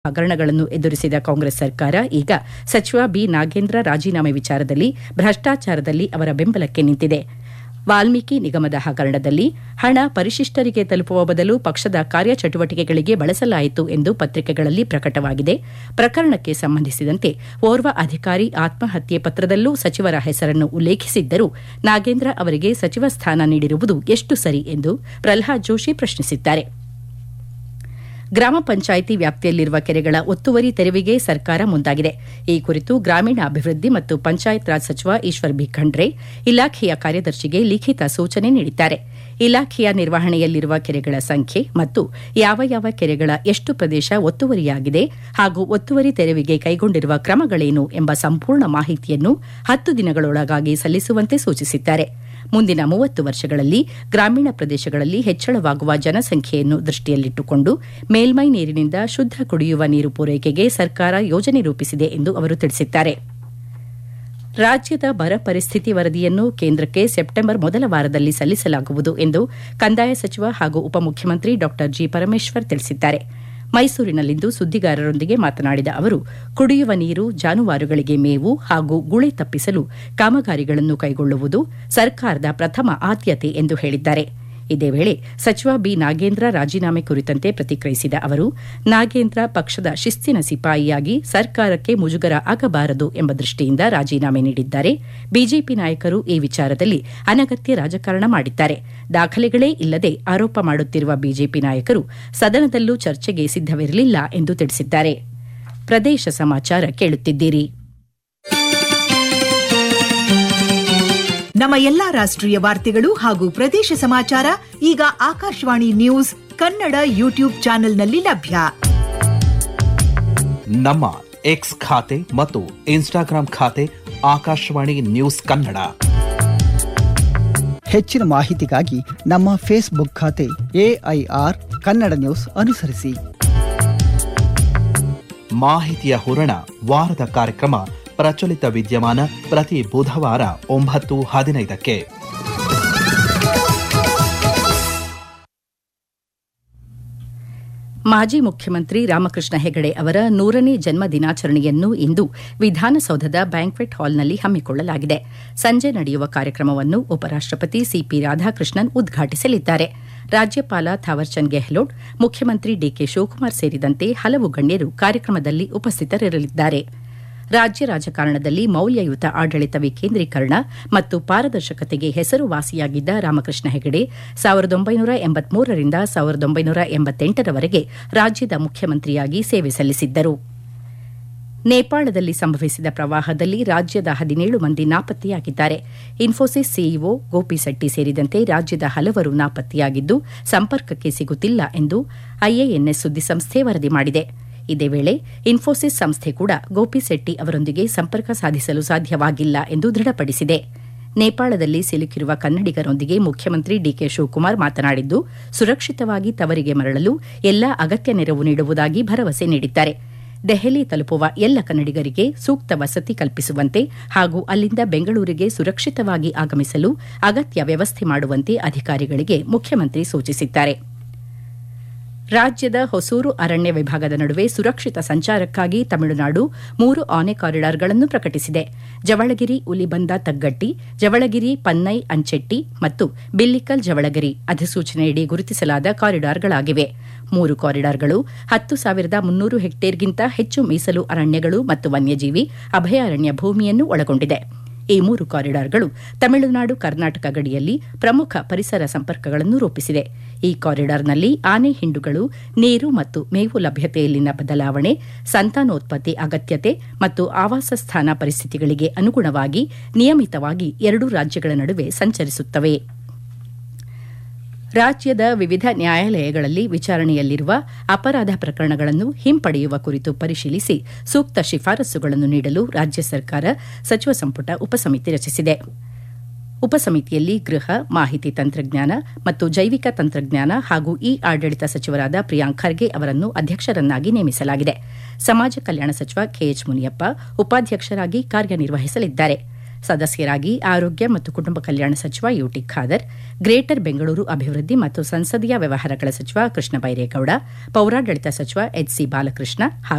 ಹಗರಣಗಳನ್ನು ಎದುರಿಸಿದ ಕಾಂಗ್ರೆಸ್ ಸರ್ಕಾರ ಈಗ ಸಚಿವ ಬಿ ನಾಗೇಂದ್ರ ರಾಜೀನಾಮೆ ವಿಚಾರದಲ್ಲಿ ಭ್ರಷ್ಟಾಚಾರದಲ್ಲಿ ಅವರ ಬೆಂಬಲಕ್ಕೆ ನಿಂತಿದೆ ವಾಲ್ಮೀಕಿ ನಿಗಮದ ಹಗರಣದಲ್ಲಿ ಹಣ ಪರಿಶಿಷ್ಟರಿಗೆ ತಲುಪುವ ಬದಲು ಪಕ್ಷದ ಕಾರ್ಯಚಟುವಟಿಕೆಗಳಿಗೆ ಬಳಸಲಾಯಿತು ಎಂದು ಪತ್ರಿಕೆಗಳಲ್ಲಿ ಪ್ರಕಟವಾಗಿದೆ ಪ್ರಕರಣಕ್ಕೆ ಸಂಬಂಧಿಸಿದಂತೆ ಓರ್ವ ಅಧಿಕಾರಿ ಆತ್ಮಹತ್ಯೆ ಪತ್ರದಲ್ಲೂ ಸಚಿವರ ಹೆಸರನ್ನು ಉಲ್ಲೇಖಿಸಿದ್ದರೂ ನಾಗೇಂದ್ರ ಅವರಿಗೆ ಸಚಿವ ಸ್ಥಾನ ನೀಡಿರುವುದು ಎಷ್ಟು ಸರಿ ಎಂದು ಪ್ರಲ್ಹಾದ್ ಜೋಶಿ ಪ್ರಶ್ನಿಸಿದ್ದಾರೆ ಗ್ರಾಮ ಪಂಚಾಯಿತಿ ವ್ಯಾಪ್ತಿಯಲ್ಲಿರುವ ಕೆರೆಗಳ ಒತ್ತುವರಿ ತೆರವಿಗೆ ಸರ್ಕಾರ ಮುಂದಾಗಿದೆ ಈ ಕುರಿತು ಗ್ರಾಮೀಣಾಭಿವೃದ್ಧಿ ಮತ್ತು ಪಂಚಾಯತ್ ರಾಜ್ ಸಚಿವ ಈಶ್ವರ್ ಬಿ ಖಂಡ್ರೆ ಇಲಾಖೆಯ ಕಾರ್ಯದರ್ಶಿಗೆ ಲಿಖಿತ ಸೂಚನೆ ನೀಡಿದ್ದಾರೆ ಇಲಾಖೆಯ ನಿರ್ವಹಣೆಯಲ್ಲಿರುವ ಕೆರೆಗಳ ಸಂಖ್ಯೆ ಮತ್ತು ಯಾವ ಯಾವ ಕೆರೆಗಳ ಎಷ್ಟು ಪ್ರದೇಶ ಒತ್ತುವರಿಯಾಗಿದೆ ಹಾಗೂ ಒತ್ತುವರಿ ತೆರವಿಗೆ ಕೈಗೊಂಡಿರುವ ಕ್ರಮಗಳೇನು ಎಂಬ ಸಂಪೂರ್ಣ ಮಾಹಿತಿಯನ್ನು ಹತ್ತು ದಿನಗಳೊಳಗಾಗಿ ಸಲ್ಲಿಸುವಂತೆ ಸೂಚಿಸಿದ್ದಾರೆ ಮುಂದಿನ ಮೂವತ್ತು ವರ್ಷಗಳಲ್ಲಿ ಗ್ರಾಮೀಣ ಪ್ರದೇಶಗಳಲ್ಲಿ ಹೆಚ್ಚಳವಾಗುವ ಜನಸಂಖ್ಯೆಯನ್ನು ದೃಷ್ಟಿಯಲ್ಲಿಟ್ಟುಕೊಂಡು ಮೇಲ್ಮೈ ನೀರಿನಿಂದ ಶುದ್ದ ಕುಡಿಯುವ ನೀರು ಪೂರೈಕೆಗೆ ಸರ್ಕಾರ ಯೋಜನೆ ರೂಪಿಸಿದೆ ಎಂದು ಅವರು ತಿಳಿಸಿದ್ದಾರೆ ರಾಜ್ಯದ ಬರ ಪರಿಸ್ಥಿತಿ ವರದಿಯನ್ನು ಕೇಂದ್ರಕ್ಕೆ ಸೆಪ್ಟೆಂಬರ್ ಮೊದಲ ವಾರದಲ್ಲಿ ಸಲ್ಲಿಸಲಾಗುವುದು ಎಂದು ಕಂದಾಯ ಸಚಿವ ಹಾಗೂ ಉಪಮುಖ್ಯಮಂತ್ರಿ ಡಾ ಜಿ ಪರಮೇಶ್ವರ್ ತಿಳಿಸಿದ್ದಾರೆ ಮೈಸೂರಿನಲ್ಲಿಂದು ಸುದ್ದಿಗಾರರೊಂದಿಗೆ ಮಾತನಾಡಿದ ಅವರು ಕುಡಿಯುವ ನೀರು ಜಾನುವಾರುಗಳಿಗೆ ಮೇವು ಹಾಗೂ ಗುಳೆ ತಪ್ಪಿಸಲು ಕಾಮಗಾರಿಗಳನ್ನು ಕೈಗೊಳ್ಳುವುದು ಸರ್ಕಾರದ ಪ್ರಥಮ ಆದ್ಯತೆ ಎಂದು ಹೇಳಿದ್ದಾರೆ ಇದೇ ವೇಳೆ ಸಚಿವ ಬಿ ನಾಗೇಂದ್ರ ರಾಜೀನಾಮೆ ಕುರಿತಂತೆ ಪ್ರತಿಕ್ರಿಯಿಸಿದ ಅವರು ನಾಗೇಂದ್ರ ಪಕ್ಷದ ಶಿಸ್ತಿನ ಸಿಪಾಯಿಯಾಗಿ ಸರ್ಕಾರಕ್ಕೆ ಮುಜುಗರ ಆಗಬಾರದು ಎಂಬ ದೃಷ್ಟಿಯಿಂದ ರಾಜೀನಾಮೆ ನೀಡಿದ್ದಾರೆ ಬಿಜೆಪಿ ನಾಯಕರು ಈ ವಿಚಾರದಲ್ಲಿ ಅನಗತ್ಯ ರಾಜಕಾರಣ ಮಾಡಿದ್ದಾರೆ ದಾಖಲೆಗಳೇ ಇಲ್ಲದೆ ಆರೋಪ ಮಾಡುತ್ತಿರುವ ಬಿಜೆಪಿ ನಾಯಕರು ಸದನದಲ್ಲೂ ಚರ್ಚೆಗೆ ಸಿದ್ದವಿರಲಿಲ್ಲ ಎಂದು ತಿಳಿಸಿದ್ದಾರೆ ಪ್ರದೇಶ ಸಮಾಚಾರ ಕೇಳುತ್ತಿದ್ದೀರಿ ನಮ್ಮ ಎಲ್ಲಾ ರಾಷ್ಟ್ರೀಯ ವಾರ್ತೆಗಳು ಹಾಗೂ ಪ್ರದೇಶ ಸಮಾಚಾರ ಈಗ ಆಕಾಶವಾಣಿ ನ್ಯೂಸ್ ಕನ್ನಡ ಯೂಟ್ಯೂಬ್ ಚಾನೆಲ್ನಲ್ಲಿ ಲಭ್ಯ ನಮ್ಮ ಎಕ್ಸ್ ಖಾತೆ ಮತ್ತು ಇನ್ಸ್ಟಾಗ್ರಾಂ ಖಾತೆ ಆಕಾಶವಾಣಿ ನ್ಯೂಸ್ ಕನ್ನಡ ಹೆಚ್ಚಿನ ಮಾಹಿತಿಗಾಗಿ ನಮ್ಮ ಫೇಸ್ಬುಕ್ ಖಾತೆ ಎಐಆರ್ ಕನ್ನಡ ನ್ಯೂಸ್ ಅನುಸರಿಸಿ ಮಾಹಿತಿಯ ಹೂರಣ ವಾರದ ಕಾರ್ಯಕ್ರಮ ಪ್ರಚಲಿತ ವಿದ್ಯಮಾನ ಪ್ರತಿ ಬುಧವಾರ ಒಂಬತ್ತು ಹದಿನೈದಕ್ಕೆ ಮಾಜಿ ಮುಖ್ಯಮಂತ್ರಿ ರಾಮಕೃಷ್ಣ ಹೆಗಡೆ ಅವರ ನೂರನೇ ಜನ್ಮ ದಿನಾಚರಣೆಯನ್ನು ಇಂದು ವಿಧಾನಸೌಧದ ಬ್ಯಾಂಕ್ವೆಟ್ ಹಾಲ್ನಲ್ಲಿ ಹಮ್ಮಿಕೊಳ್ಳಲಾಗಿದೆ ಸಂಜೆ ನಡೆಯುವ ಕಾರ್ಯಕ್ರಮವನ್ನು ಉಪರಾಷ್ಟಪತಿ ಸಿಪಿ ರಾಧಾಕೃಷ್ಣನ್ ಉದ್ಘಾಟಿಸಲಿದ್ದಾರೆ ರಾಜ್ಯಪಾಲ ಥಾವರ್ಚಂದ್ ಗೆಹ್ಲೋಟ್ ಮುಖ್ಯಮಂತ್ರಿ ಡಿಕೆ ಶಿವಕುಮಾರ್ ಸೇರಿದಂತೆ ಹಲವು ಗಣ್ಯರು ಕಾರ್ಯಕ್ರಮದಲ್ಲಿ ಉಪಸ್ಥಿತರಿರಲಿದ್ದಾರೆ ರಾಜ್ಯ ರಾಜಕಾರಣದಲ್ಲಿ ಮೌಲ್ಯಯುತ ಆಡಳಿತ ವಿಕೇಂದ್ರೀಕರಣ ಮತ್ತು ಪಾರದರ್ಶಕತೆಗೆ ಹೆಸರುವಾಸಿಯಾಗಿದ್ದ ರಾಮಕೃಷ್ಣ ಹೆಗಡೆ ಸಾವಿರದ ಒಂಬೈನೂರ ಎಂಬತ್ಮೂರರಿಂದ ಸಾವಿರದ ಒಂಬೈನೂರ ಎಂಬತ್ತೆಂಟರವರೆಗೆ ರಾಜ್ಯದ ಮುಖ್ಯಮಂತ್ರಿಯಾಗಿ ಸೇವೆ ಸಲ್ಲಿಸಿದ್ದರು ನೇಪಾಳದಲ್ಲಿ ಸಂಭವಿಸಿದ ಪ್ರವಾಹದಲ್ಲಿ ರಾಜ್ಯದ ಹದಿನೇಳು ಮಂದಿ ನಾಪತ್ತೆಯಾಗಿದ್ದಾರೆ ಇನ್ಫೋಸಿಸ್ ಸಿಇಒ ಗೋಪಿಸೆಟ್ಟಿ ಸೇರಿದಂತೆ ರಾಜ್ಯದ ಹಲವರು ನಾಪತ್ತೆಯಾಗಿದ್ದು ಸಂಪರ್ಕಕ್ಕೆ ಸಿಗುತ್ತಿಲ್ಲ ಎಂದು ಐಎಎನ್ಎಸ್ ಸುದ್ದಿಸಂಸ್ಥೆ ವರದಿ ಮಾಡಿದೆ ಇದೇ ವೇಳೆ ಇನ್ಫೋಸಿಸ್ ಸಂಸ್ಥೆ ಕೂಡ ಗೋಪಿಸೆಟ್ಟಿ ಅವರೊಂದಿಗೆ ಸಂಪರ್ಕ ಸಾಧಿಸಲು ಸಾಧ್ಯವಾಗಿಲ್ಲ ಎಂದು ದೃಢಪಡಿಸಿದೆ ನೇಪಾಳದಲ್ಲಿ ಸಿಲುಕಿರುವ ಕನ್ನಡಿಗರೊಂದಿಗೆ ಮುಖ್ಯಮಂತ್ರಿ ಡಿಕೆ ಶಿವಕುಮಾರ್ ಮಾತನಾಡಿದ್ದು ಸುರಕ್ಷಿತವಾಗಿ ತವರಿಗೆ ಮರಳಲು ಎಲ್ಲಾ ಅಗತ್ಯ ನೆರವು ನೀಡುವುದಾಗಿ ಭರವಸೆ ನೀಡಿದ್ದಾರೆ ದೆಹಲಿ ತಲುಪುವ ಎಲ್ಲ ಕನ್ನಡಿಗರಿಗೆ ಸೂಕ್ತ ವಸತಿ ಕಲ್ಪಿಸುವಂತೆ ಹಾಗೂ ಅಲ್ಲಿಂದ ಬೆಂಗಳೂರಿಗೆ ಸುರಕ್ಷಿತವಾಗಿ ಆಗಮಿಸಲು ಅಗತ್ಯ ವ್ಯವಸ್ಥೆ ಮಾಡುವಂತೆ ಅಧಿಕಾರಿಗಳಿಗೆ ಮುಖ್ಯಮಂತ್ರಿ ಸೂಚಿಸಿದ್ದಾರೆ ರಾಜ್ಯದ ಹೊಸೂರು ಅರಣ್ಯ ವಿಭಾಗದ ನಡುವೆ ಸುರಕ್ಷಿತ ಸಂಚಾರಕ್ಕಾಗಿ ತಮಿಳುನಾಡು ಮೂರು ಆನೆ ಕಾರಿಡಾರ್ಗಳನ್ನು ಪ್ರಕಟಿಸಿದೆ ಜವಳಗಿರಿ ಉಲಿಬಂದ ತಗ್ಗಟ್ಟಿ ಜವಳಗಿರಿ ಪನ್ನೈ ಅಂಚೆಟ್ಟಿ ಮತ್ತು ಬಿಲ್ಲಿಕಲ್ ಜವಳಗಿರಿ ಅಧಿಸೂಚನೆಯಡಿ ಗುರುತಿಸಲಾದ ಕಾರಿಡಾರ್ಗಳಾಗಿವೆ ಮೂರು ಕಾರಿಡಾರ್ಗಳು ಹತ್ತು ಸಾವಿರದ ಮುನ್ನೂರು ಹೆಕ್ಟೇರ್ಗಿಂತ ಹೆಚ್ಚು ಮೀಸಲು ಅರಣ್ಯಗಳು ಮತ್ತು ವನ್ಯಜೀವಿ ಅಭಯಾರಣ್ಯ ಭೂಮಿಯನ್ನು ಒಳಗೊಂಡಿದೆ ಈ ಮೂರು ಕಾರಿಡಾರ್ಗಳು ತಮಿಳುನಾಡು ಕರ್ನಾಟಕ ಗಡಿಯಲ್ಲಿ ಪ್ರಮುಖ ಪರಿಸರ ಸಂಪರ್ಕಗಳನ್ನು ರೂಪಿಸಿದೆ ಈ ಕಾರಿಡಾರ್ನಲ್ಲಿ ಆನೆ ಹಿಂಡುಗಳು ನೀರು ಮತ್ತು ಮೇವು ಲಭ್ಯತೆಯಲ್ಲಿನ ಬದಲಾವಣೆ ಸಂತಾನೋತ್ಪತ್ತಿ ಅಗತ್ಯತೆ ಮತ್ತು ಆವಾಸ ಸ್ಥಾನ ಪರಿಸ್ಥಿತಿಗಳಿಗೆ ಅನುಗುಣವಾಗಿ ನಿಯಮಿತವಾಗಿ ಎರಡೂ ರಾಜ್ಯಗಳ ನಡುವೆ ಸಂಚರಿಸುತ್ತವೆ ರಾಜ್ಯದ ವಿವಿಧ ನ್ಯಾಯಾಲಯಗಳಲ್ಲಿ ವಿಚಾರಣೆಯಲ್ಲಿರುವ ಅಪರಾಧ ಪ್ರಕರಣಗಳನ್ನು ಹಿಂಪಡೆಯುವ ಕುರಿತು ಪರಿಶೀಲಿಸಿ ಸೂಕ್ತ ಶಿಫಾರಸುಗಳನ್ನು ನೀಡಲು ರಾಜ್ಯ ಸರ್ಕಾರ ಸಚಿವ ಸಂಪುಟ ಉಪಸಮಿತಿ ರಚಿಸಿದೆ ಉಪಸಮಿತಿಯಲ್ಲಿ ಗೃಹ ಮಾಹಿತಿ ತಂತ್ರಜ್ಞಾನ ಮತ್ತು ಜೈವಿಕ ತಂತ್ರಜ್ಞಾನ ಹಾಗೂ ಇ ಆಡಳಿತ ಸಚಿವರಾದ ಪ್ರಿಯಾಂಕ್ ಖರ್ಗೆ ಅವರನ್ನು ಅಧ್ಯಕ್ಷರನ್ನಾಗಿ ನೇಮಿಸಲಾಗಿದೆ ಸಮಾಜ ಕಲ್ಯಾಣ ಸಚಿವ ಕೆಎಚ್ ಮುನಿಯಪ್ಪ ಉಪಾಧ್ಯಕ್ಷರಾಗಿ ಕಾರ್ಯನಿರ್ವಹಿಸಲಿದ್ದಾರೆ ಸದಸ್ಯರಾಗಿ ಆರೋಗ್ಯ ಮತ್ತು ಕುಟುಂಬ ಕಲ್ಯಾಣ ಸಚಿವ ಯುಟಿ ಖಾದರ್ ಗ್ರೇಟರ್ ಬೆಂಗಳೂರು ಅಭಿವೃದ್ಧಿ ಮತ್ತು ಸಂಸದೀಯ ವ್ಯವಹಾರಗಳ ಸಚಿವ ಕೃಷ್ಣ ಬೈರೇಗೌಡ ಪೌರಾಡಳಿತ ಸಚಿವ ಎಚ್ ಸಿ ಬಾಲಕೃಷ್ಣ ಹಾಗೂ